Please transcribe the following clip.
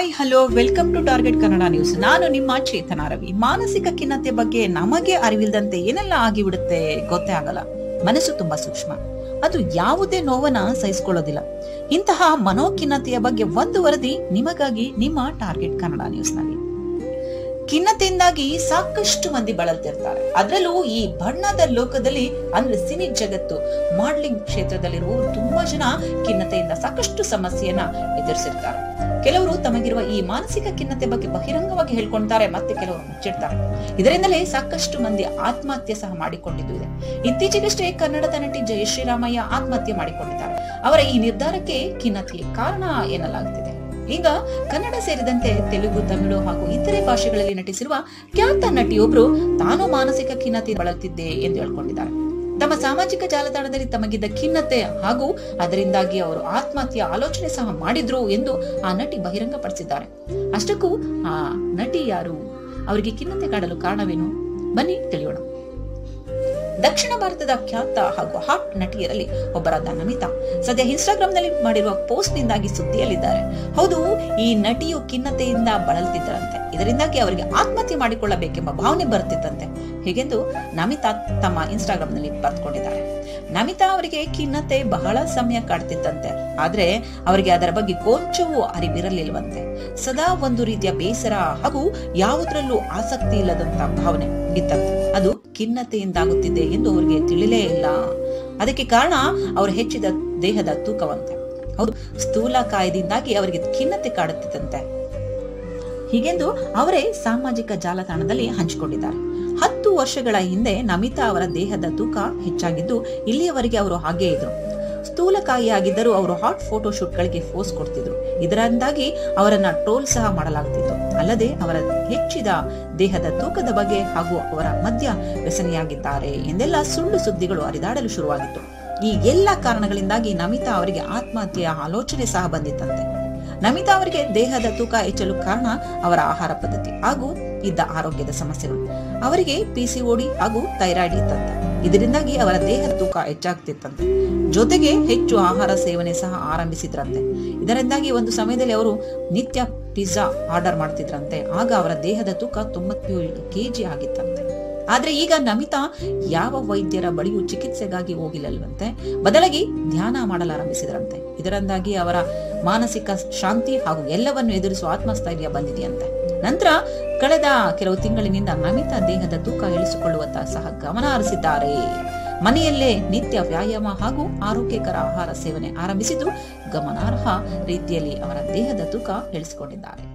hi hello welcome to target Kannada news ನಾನು ನಿಮ್ಮ ಚೇತನ ರವಿ ಮಾನಸಿಕ ಖಿನ್ನತೆ ಬಗ್ಗೆ ನಮಗೆ ಅರಿವಿಲ್ಲದಂತೆ ಏನೆಲ್ಲ ಆಗಿಬಿಡುತ್ತೆ ಗೊತ್ತೇ ಆಗಲ್ಲ ಮನಸ್ಸು ತುಂಬಾ ಸೂಕ್ಷ್ಮ ಅದು ಯಾವುದೇ ನೋವನ್ನ ಸಹಿಸಿಕೊಳ್ಳೋದಿಲ್ಲ ಇಂತಹ ಮನೋಖಿನ್ನತೆಯ ಬಗ್ಗೆ ಒಂದು ವರದಿ ನಿಮಗಾಗಿ ನಿಮ್ಮ ಟಾರ್ಗೆಟ್ ಕನ್ನಡ ನ್ಯೂಸ್ನಲ್ಲಿ ಖಿನ್ನತೆಯಿಂದಾಗಿ ಸಾಕಷ್ಟು ಮಂದಿ ಬಳಲ್ತಿರ್ತಾರೆ ಅದರಲ್ಲೂ ಈ ಬಣ್ಣದ ಲೋಕದಲ್ಲಿ ಅಂದ್ರೆ ಸಿನಿ ಜಗತ್ತು ಮಾಡ್ಲಿಂಗ್ ಕ್ಷೇತ್ರದಲ್ಲಿರುವ ತುಂಬಾ ಜನ ಖಿನ್ನತೆಯಿಂದ ಸಾಕಷ್ಟು ಸಮಸ್ಯೆಯನ್ನ ಎದುರಿಸಿರ್ತಾರೆ ಕೆಲವರು ತಮಗಿರುವ ಈ ಮಾನಸಿಕ ಖಿನ್ನತೆ ಬಗ್ಗೆ ಬಹಿರಂಗವಾಗಿ ಹೇಳ್ಕೊಳ್ತಾರೆ ಮತ್ತೆ ಕೆಲವರು ಮುಚ್ಚಿಡ್ತಾರೆ ಇದರಿಂದಲೇ ಸಾಕಷ್ಟು ಮಂದಿ ಆತ್ಮಹತ್ಯೆ ಸಹ ಮಾಡಿಕೊಂಡಿದ್ದು ಇದೆ ಇತ್ತೀಚೆಗಷ್ಟೇ ಕನ್ನಡದ ನಟಿ ಜಯಶ್ರೀರಾಮಯ್ಯ ಆತ್ಮಹತ್ಯೆ ಮಾಡಿಕೊಂಡಿದ್ದಾರೆ ಅವರ ಈ ನಿರ್ಧಾರಕ್ಕೆ ಖಿನ್ನತೆ ಕಾರಣ ಎನ್ನಲಾಗುತ್ತಿದೆ ಈಗ ಕನ್ನಡ ಸೇರಿದಂತೆ ತೆಲುಗು ತಮಿಳು ಹಾಗೂ ಇತರೆ ಭಾಷೆಗಳಲ್ಲಿ ನಟಿಸಿರುವ ಖ್ಯಾತ ನಟಿಯೊಬ್ರು ತಾನು ಮಾನಸಿಕ ಖಿನ್ನತೆ ಬಳಲ್ತಿದ್ದೆ ಎಂದು ಹೇಳ್ಕೊಂಡಿದ್ದಾರೆ ತಮ್ಮ ಸಾಮಾಜಿಕ ಜಾಲತಾಣದಲ್ಲಿ ತಮಗಿದ್ದ ಖಿನ್ನತೆ ಹಾಗೂ ಅದರಿಂದಾಗಿ ಅವರು ಆತ್ಮಹತ್ಯೆ ಆಲೋಚನೆ ಸಹ ಮಾಡಿದ್ರು ಎಂದು ಆ ನಟಿ ಬಹಿರಂಗಪಡಿಸಿದ್ದಾರೆ ಅಷ್ಟಕ್ಕೂ ಆ ನಟಿ ಯಾರು ಅವರಿಗೆ ಖಿನ್ನತೆ ಕಾಡಲು ಕಾರಣವೇನು ಬನ್ನಿ ತಿಳಿಯೋಣ ದಕ್ಷಿಣ ಭಾರತದ ಖ್ಯಾತ ಹಾಗೂ ಹಾಟ್ ನಟಿಯರಲ್ಲಿ ಒಬ್ಬರಾದ ನಮಿತಾ ಸದ್ಯ ಇನ್ಸ್ಟಾಗ್ರಾಂನಲ್ಲಿ ಮಾಡಿರುವ ಪೋಸ್ಟ್ ನಿಂದಾಗಿ ಸುದ್ದಿಯಲ್ಲಿದ್ದಾರೆ ಹೌದು ಈ ನಟಿಯು ಖಿನ್ನತೆಯಿಂದ ಬಳಲ್ತಿದ್ದರಂತೆ ಇದರಿಂದಾಗಿ ಅವರಿಗೆ ಆತ್ಮಹತ್ಯೆ ಮಾಡಿಕೊಳ್ಳಬೇಕೆಂಬ ಭಾವನೆ ಬರುತ್ತಿತ್ತಂತೆ ಹೀಗೆಂದು ನಮಿತಾ ತಮ್ಮ ಇನ್ಸ್ಟಾಗ್ರಾಂನಲ್ಲಿ ಬರೆದುಕೊಂಡಿದ್ದಾರೆ ನಮಿತಾ ಅವರಿಗೆ ಖಿನ್ನತೆ ಬಹಳ ಸಮಯ ಕಾಡ್ತಿತ್ತಂತೆ ಆದ್ರೆ ಅವರಿಗೆ ಅದರ ಬಗ್ಗೆ ಕೊಂಚವೂ ಅರಿವಿರಲಿಲ್ವಂತೆ ಸದಾ ಒಂದು ರೀತಿಯ ಬೇಸರ ಹಾಗೂ ಯಾವುದರಲ್ಲೂ ಆಸಕ್ತಿ ಇಲ್ಲದಂತ ಭಾವನೆ ಇತ್ತಂತೆ ಅದು ಖಿನ್ನತೆಯಿಂದಾಗುತ್ತಿದೆ ಎಂದು ಅವರಿಗೆ ತಿಳಿಲೇ ಇಲ್ಲ ಅದಕ್ಕೆ ಕಾರಣ ಅವರು ಹೆಚ್ಚಿದ ದೇಹದ ತೂಕವಂತೆ ಹೌದು ಸ್ಥೂಲಕಾಯದಿಂದಾಗಿ ಅವರಿಗೆ ಖಿನ್ನತೆ ಕಾಡುತ್ತಿದ್ದಂತೆ ಹೀಗೆಂದು ಅವರೇ ಸಾಮಾಜಿಕ ಜಾಲತಾಣದಲ್ಲಿ ಹಂಚಿಕೊಂಡಿದ್ದಾರೆ ಹತ್ತು ವರ್ಷಗಳ ಹಿಂದೆ ನಮಿತಾ ಅವರ ದೇಹದ ತೂಕ ಹೆಚ್ಚಾಗಿದ್ದು ಇಲ್ಲಿಯವರೆಗೆ ಅವರು ಹಾಗೇ ಇದ್ರು ಸ್ಥೂಲಕಾಯಿಯಾಗಿದ್ದರೂ ಅವರು ಹಾಟ್ ಫೋಟೋ ಶೂಟ್ಗಳಿಗೆ ಫೋಸ್ ಕೊಡ್ತಿದ್ರು ಇದರಿಂದಾಗಿ ಅವರನ್ನ ಟ್ರೋಲ್ ಸಹ ಮಾಡಲಾಗುತ್ತಿತ್ತು ಅಲ್ಲದೆ ಅವರ ಹೆಚ್ಚಿದ ದೇಹದ ತೂಕದ ಬಗ್ಗೆ ಹಾಗೂ ಅವರ ಮದ್ಯ ವ್ಯಸನಿಯಾಗಿದ್ದಾರೆ ಎಂದೆಲ್ಲ ಸುಳ್ಳು ಸುದ್ದಿಗಳು ಹರಿದಾಡಲು ಶುರುವಾಗಿತ್ತು ಈ ಎಲ್ಲ ಕಾರಣಗಳಿಂದಾಗಿ ನಮಿತಾ ಅವರಿಗೆ ಆತ್ಮಹತ್ಯೆಯ ಆಲೋಚನೆ ಸಹ ಬಂದಿತ್ತಂತೆ ನಮಿತಾ ಅವರಿಗೆ ದೇಹದ ತೂಕ ಹೆಚ್ಚಲು ಕಾರಣ ಅವರ ಆಹಾರ ಪದ್ಧತಿ ಹಾಗೂ ಇದ್ದ ಆರೋಗ್ಯದ ಸಮಸ್ಯೆಗಳು ಅವರಿಗೆ ಪಿಸಿಒಡಿ ಹಾಗೂ ಥೈರಾಯ್ಡ್ ಇತ್ತಂತೆ ಇದರಿಂದಾಗಿ ಅವರ ದೇಹದ ತೂಕ ಹೆಚ್ಚಾಗ್ತಿತ್ತಂತೆ ಜೊತೆಗೆ ಹೆಚ್ಚು ಆಹಾರ ಸೇವನೆ ಸಹ ಆರಂಭಿಸಿದ್ರಂತೆ ಇದರಿಂದಾಗಿ ಒಂದು ಸಮಯದಲ್ಲಿ ಅವರು ನಿತ್ಯ ಪಿಜ್ಜಾ ಆರ್ಡರ್ ಮಾಡ್ತಿದ್ರಂತೆ ಆಗ ಅವರ ದೇಹದ ತೂಕ ತೊಂಬತ್ತೇಳು ಕೆಜಿ ಆಗಿತ್ತಂತೆ ಆದ್ರೆ ಈಗ ನಮಿತಾ ಯಾವ ವೈದ್ಯರ ಬಳಿಯೂ ಚಿಕಿತ್ಸೆಗಾಗಿ ಹೋಗಿಲ್ಲಲ್ವಂತೆ ಬದಲಾಗಿ ಧ್ಯಾನ ಮಾಡಲಾರಂಭಿಸಿದ್ರಂತೆ ಇದರಿಂದಾಗಿ ಅವರ ಮಾನಸಿಕ ಶಾಂತಿ ಹಾಗೂ ಎಲ್ಲವನ್ನು ಎದುರಿಸುವ ಆತ್ಮಸ್ಥೈರ್ಯ ಬಂದಿದೆಯಂತೆ ನಂತರ ಕಳೆದ ಕೆಲವು ತಿಂಗಳಿನಿಂದ ನಮಿತಾ ದೇಹದ ತೂಕ ಇಳಿಸಿಕೊಳ್ಳುವತ್ತ ಸಹ ಗಮನ ಹರಿಸಿದ್ದಾರೆ ಮನೆಯಲ್ಲೇ ನಿತ್ಯ ವ್ಯಾಯಾಮ ಹಾಗೂ ಆರೋಗ್ಯಕರ ಆಹಾರ ಸೇವನೆ ಆರಂಭಿಸಿದ್ದು ಗಮನಾರ್ಹ ರೀತಿಯಲ್ಲಿ ಅವರ ದೇಹದ ತೂಕ ಇಳಿಸಿಕೊಂಡಿದ್ದಾರೆ